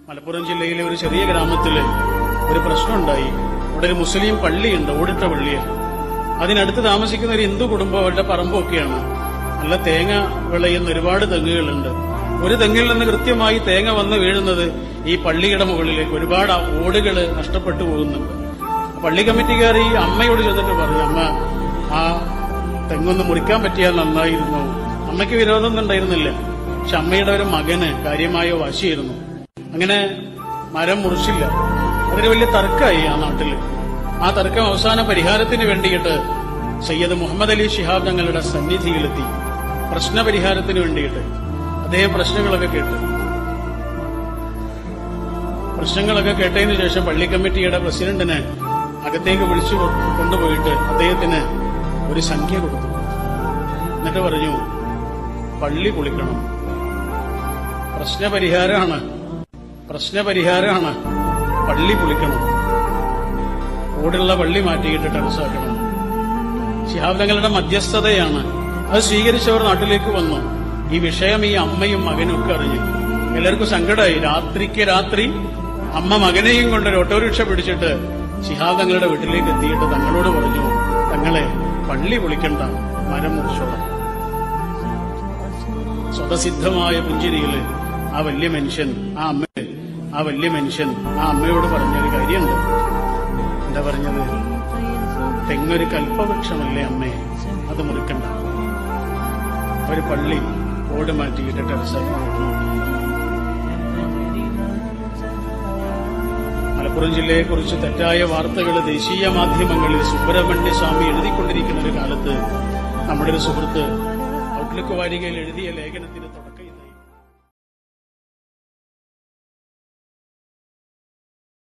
മലപ്പുറം ജില്ലയിലെ ഒരു ചെറിയ ഗ്രാമത്തില് ഒരു പ്രശ്നമുണ്ടായി അവിടെ ഒരു മുസ്ലിം പള്ളിയുണ്ട് ഓടിട്ട പള്ളിയിൽ അതിനടുത്ത് താമസിക്കുന്ന ഒരു ഹിന്ദു കുടുംബം അവരുടെ പറമ്പൊക്കെയാണ് നല്ല തേങ്ങ വിളയുന്ന ഒരുപാട് തെങ്ങുകളുണ്ട് ഒരു തെങ്ങിൽ നിന്ന് കൃത്യമായി തേങ്ങ വന്ന് വീഴുന്നത് ഈ പള്ളിയുടെ മുകളിലേക്ക് ഒരുപാട് ആ ഓടുകൾ നഷ്ടപ്പെട്ടു പോകുന്നുണ്ട് പള്ളി കമ്മിറ്റിക്കാർ ഈ അമ്മയോട് ചെന്നിട്ട് പറഞ്ഞു അമ്മ ആ തെങ്ങൊന്ന് മുറിക്കാൻ പറ്റിയാൽ നന്നായിരുന്നു അമ്മയ്ക്ക് വിരോധമൊന്നും ഉണ്ടായിരുന്നില്ല പക്ഷെ അമ്മയുടെ ഒരു മകന് കാര്യമായ വാശിയായിരുന്നു അങ്ങനെ മരം മുറിച്ചില്ല അതൊരു വലിയ തർക്കമായി ആ നാട്ടിൽ ആ തർക്കം അവസാന പരിഹാരത്തിന് വേണ്ടിയിട്ട് സയ്യദ് മുഹമ്മദ് അലി ശിഹാബ് തങ്ങളുടെ സന്നിധിയിലെത്തി പ്രശ്നപരിഹാരത്തിന് വേണ്ടിയിട്ട് അദ്ദേഹം പ്രശ്നങ്ങളൊക്കെ കേട്ടു പ്രശ്നങ്ങളൊക്കെ കേട്ടതിന് ശേഷം പള്ളി കമ്മിറ്റിയുടെ പ്രസിഡന്റിനെ അകത്തേക്ക് വിളിച്ചു കൊ- കൊണ്ടുപോയിട്ട് അദ്ദേഹത്തിന് ഒരു സംഖ്യ കൊടുത്തു എന്നിട്ട് പറഞ്ഞു പള്ളി പൊളിക്കണം പ്രശ്നപരിഹാരമാണ് പ്രശ്നപരിഹാരമാണ് പള്ളി പൊളിക്കണം ഓടുള്ള പള്ളി മാറ്റിയിട്ട് ടെറസാക്കണം ശിഹാബ് തങ്ങളുടെ മധ്യസ്ഥതയാണ് അത് സ്വീകരിച്ചവർ നാട്ടിലേക്ക് വന്നു ഈ വിഷയം ഈ അമ്മയും മകനും ഒക്കെ അറിഞ്ഞു എല്ലാവർക്കും സങ്കടമായി രാത്രിക്ക് രാത്രി അമ്മ മകനെയും കൊണ്ട് ഒരു ഓട്ടോറിക്ഷ പിടിച്ചിട്ട് ശിഹാബ് തങ്ങളുടെ വീട്ടിലേക്ക് എത്തിയിട്ട് തങ്ങളോട് പറഞ്ഞു തങ്ങളെ പള്ളി പൊളിക്കണ്ട മരം മുറിച്ചോളാം സ്വതസിദ്ധമായ പുഞ്ചിരിയില് ആ വലിയ മനുഷ്യൻ ആ അമ്മ ആ വലിയ മനുഷ്യൻ ആ അമ്മയോട് പറഞ്ഞൊരു കാര്യമുണ്ട് എന്താ പറഞ്ഞത് തെങ്ങൊരു കൽപ്പവൃക്ഷമല്ലേ അമ്മേ അത് മുറിക്കണ്ട ഒരു പള്ളി ഓട് മാറ്റിയിട്ട് ടെറസാക്കി മലപ്പുറം ജില്ലയെക്കുറിച്ച് തെറ്റായ വാർത്തകൾ ദേശീയ മാധ്യമങ്ങളിൽ സുബ്രഹ്മണ്യ സ്വാമി എഴുതിക്കൊണ്ടിരിക്കുന്ന ഒരു കാലത്ത് നമ്മുടെ ഒരു സുഹൃത്ത് ഔട്ട്ലുക്ക് വാരികയിൽ എഴുതിയ ലേഖനത്തിന് തുടക്കം